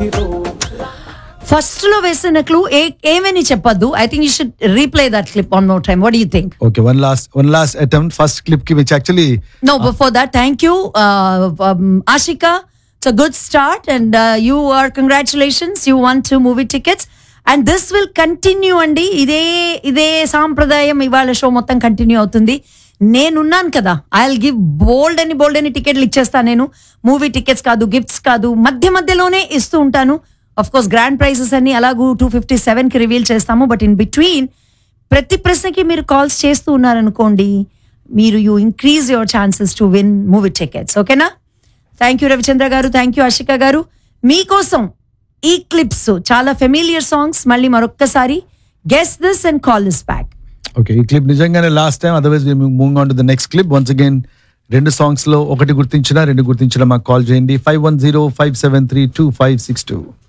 hero. First లో వేసిన clue ఏ ఏమని చెప్పొద్దు I think you should replay that clip one more time what you think okay one last one last attempt first clip కి which actually No, before that, thank you, uh, um, Ashika. It's a good start, and uh, you are congratulations. You won two movie tickets, and this will continue అండి ఇదే ఇదే సాంప్రదాయం ఇవాళ show మొత్తం continue అవుతుంది నేనున్నాను కదా ఐ విల్ గివ్ బోల్డ్ అని బోల్డ్ అని టికెట్లు ఇచ్చేస్తాను నేను మూవీ టికెట్స్ కాదు గిఫ్ట్స్ కాదు మధ్య మధ్యలోనే ఇస్తూ ఉంటాను అఫ్ కోర్స్ గ్రాండ్ ప్రైజెస్ అన్ని అలాగూ టూ ఫిఫ్టీ సెవెన్ కి రివీల్ చేస్తాము బట్ ఇన్ బిట్వీన్ ప్రతి ప్రశ్నకి మీరు కాల్స్ చేస్తూ ఉన్నారనుకోండి మీరు you increase your chances to win movie tickets ఓకేనా thank you Ravichandra garu thank you Ashika గారు మీకోసం ఈ క్లిప్స్ చాలా ఫెమిలియర్ సాంగ్స్ మళ్ళీ మరొక్కసారి guess this and call this back okay ఈ క్లిప్ నిజంగానే last time otherwise moving on to the next clip once again రెండు సాంగ్స్ లో ఒకటి గుర్తించిన రెండు గుర్తించిన మాకు కాల్ చేయండి five one zero five seven three two five six two